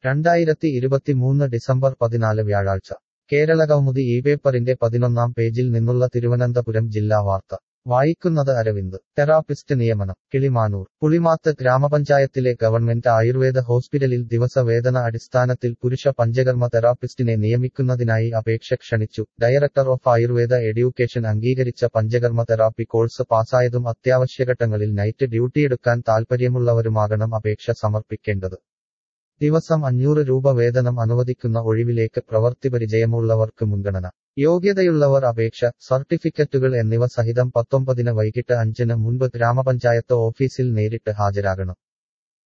രണ്ടായിരത്തി ഇരുപത്തിമൂന്ന് ഡിസംബർ പതിനാല് വ്യാഴാഴ്ച കേരളകൗമുദി ഈ പേപ്പറിന്റെ പതിനൊന്നാം പേജിൽ നിന്നുള്ള തിരുവനന്തപുരം ജില്ലാ വാർത്ത വായിക്കുന്നത് അരവിന്ദ് തെറാപ്പിസ്റ്റ് നിയമനം കിളിമാനൂർ പുളിമാത്ത് ഗ്രാമപഞ്ചായത്തിലെ ഗവൺമെന്റ് ആയുർവേദ ഹോസ്പിറ്റലിൽ ദിവസവേതന അടിസ്ഥാനത്തിൽ പുരുഷ പഞ്ചകർമ്മ തെറാപ്പിസ്റ്റിനെ നിയമിക്കുന്നതിനായി അപേക്ഷ ക്ഷണിച്ചു ഡയറക്ടർ ഓഫ് ആയുർവേദ എഡ്യൂക്കേഷൻ അംഗീകരിച്ച പഞ്ചകർമ്മ തെറാപ്പി കോഴ്സ് പാസ്സായതും അത്യാവശ്യഘട്ടങ്ങളിൽ നൈറ്റ് ഡ്യൂട്ടിയെടുക്കാൻ താൽപ്പര്യമുള്ളവരുമാകണം അപേക്ഷ സമർപ്പിക്കേണ്ടത് ദിവസം അഞ്ഞൂറ് രൂപ വേതനം അനുവദിക്കുന്ന ഒഴിവിലേക്ക് പ്രവൃത്തി പരിചയമുള്ളവർക്ക് മുൻഗണന യോഗ്യതയുള്ളവർ അപേക്ഷ സർട്ടിഫിക്കറ്റുകൾ എന്നിവ സഹിതം പത്തൊമ്പതിന് വൈകിട്ട് അഞ്ചിന് മുൻപ് ഗ്രാമപഞ്ചായത്ത് ഓഫീസിൽ നേരിട്ട് ഹാജരാകണം